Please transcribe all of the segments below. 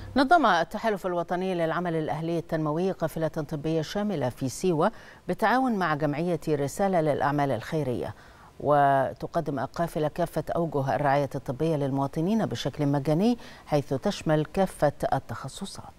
نظم التحالف الوطني للعمل الأهلي التنموي قافلة طبية شاملة في سيوة بالتعاون مع جمعية رسالة للأعمال الخيرية وتقدم القافلة كافة أوجه الرعاية الطبية للمواطنين بشكل مجاني حيث تشمل كافة التخصصات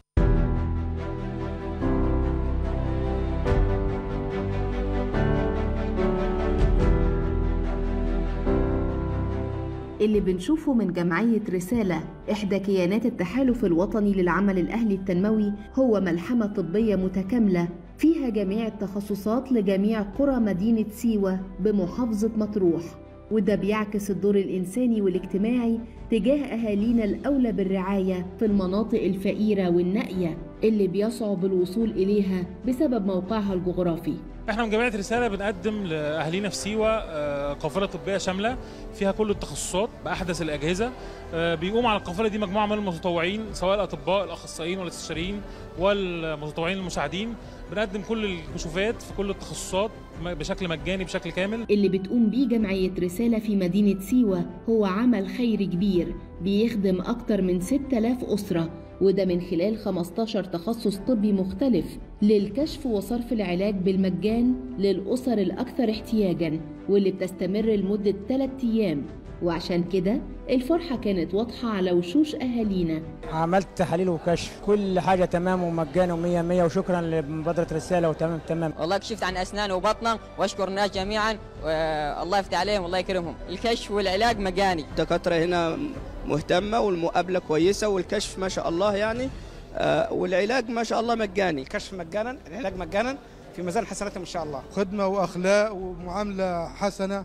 اللي بنشوفه من جمعية رسالة إحدى كيانات التحالف الوطني للعمل الأهلي التنموي هو ملحمة طبية متكاملة فيها جميع التخصصات لجميع قرى مدينة سيوة بمحافظة مطروح وده بيعكس الدور الإنساني والاجتماعي تجاه أهالينا الأولى بالرعاية في المناطق الفقيرة والنائية اللي بيصعب الوصول إليها بسبب موقعها الجغرافي احنا من جمعيه رساله بنقدم لاهالينا في سيوه آه، قافله طبيه شامله فيها كل التخصصات باحدث الاجهزه آه، بيقوم على القافله دي مجموعه من المتطوعين سواء الاطباء الاخصائيين والاستشاريين والمتطوعين المساعدين بنقدم كل الكشوفات في كل التخصصات بشكل مجاني بشكل كامل اللي بتقوم بيه جمعية رسالة في مدينة سيوة هو عمل خيري كبير بيخدم أكتر من 6000 أسرة وده من خلال 15 تخصص طبي مختلف للكشف وصرف العلاج بالمجان للأسر الأكثر احتياجا واللي بتستمر لمدة 3 أيام وعشان كده الفرحة كانت واضحة على وشوش أهالينا عملت تحاليل وكشف كل حاجة تمام ومجاني ومية مية وشكرا لمبادرة رسالة وتمام تمام والله كشفت عن أسنان وبطنة وأشكر الناس جميعا والله يفتح عليهم والله يكرمهم الكشف والعلاج مجاني الدكاترة هنا مهتمة والمقابلة كويسة والكشف ما شاء الله يعني آه والعلاج ما شاء الله مجاني الكشف مجانا العلاج مجانا في ميزان حسناتهم ان شاء الله خدمة واخلاق ومعاملة حسنة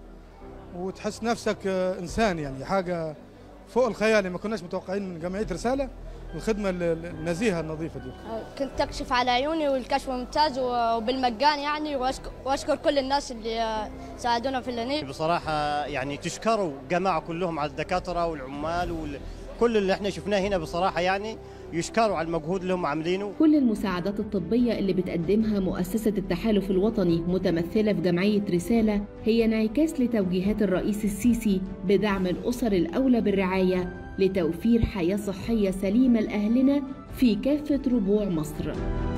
وتحس نفسك انسان يعني حاجة فوق الخيال ما كناش متوقعين من جمعية رسالة الخدمة النزيهة النظيفة دي كنت أكشف على عيوني والكشف ممتاز وبالمجان يعني وأشكر كل الناس اللي ساعدونا في اللنيب بصراحة يعني تشكروا جماعة كلهم على الدكاترة والعمال وكل اللي احنا شفناه هنا بصراحة يعني يشكروا على المجهود اللي هم عاملينه كل المساعدات الطبية اللي بتقدمها مؤسسة التحالف الوطني متمثلة في جمعية رسالة هي انعكاس لتوجيهات الرئيس السيسي بدعم الأسر الأولى بالرعاية لتوفير حياة صحية سليمة لأهلنا في كافة ربوع مصر